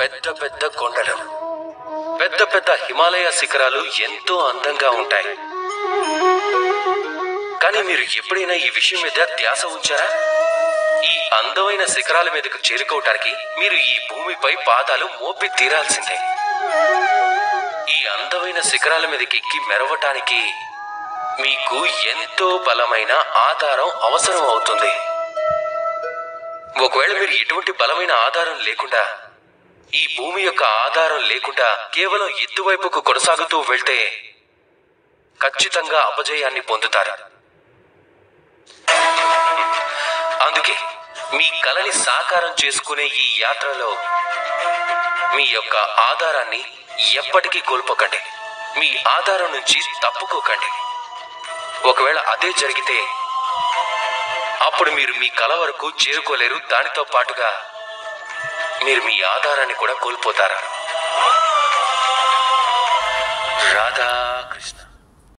పెద్ద పెద్ద కొండలు పెద్ద పెద్ద హిమాలయ శిఖరాలు ఎంతో అందంగా ఉంటాయి కానీ మీరు ఎప్పుడైనా ఈ విషయం మీద ధ్యాస ఉంచారా ఈ అందమైన శిఖరాల మీదకు చేరుకోవటానికి మీరు ఈ భూమిపై పాదాలు మోపి తీరాల్సిందే ఈ అందమైన శిఖరాల మీదకి ఎక్కి మెరవటానికి మీకు ఎంతో బలమైన ఆధారం అవసరం అవుతుంది ఒకవేళ మీరు ఎటువంటి బలమైన ఆధారం లేకుండా ఈ భూమి యొక్క ఆధారం లేకుండా కేవలం ఎత్తువైపుకు కొనసాగుతూ వెళ్తే ఖచ్చితంగా అపజయాన్ని పొందుతారు అందుకే మీ కలని సాకారం చేసుకునే ఈ యాత్రలో మీ యొక్క ఆధారాన్ని ఎప్పటికీ కోల్పోకండి మీ ఆధారం నుంచి తప్పుకోకండి ఒకవేళ అదే జరిగితే అప్పుడు మీరు మీ కల వరకు చేరుకోలేరు దానితో పాటుగా మీరు మీ ఆధారాన్ని కూడా కోల్పోతారు రాధా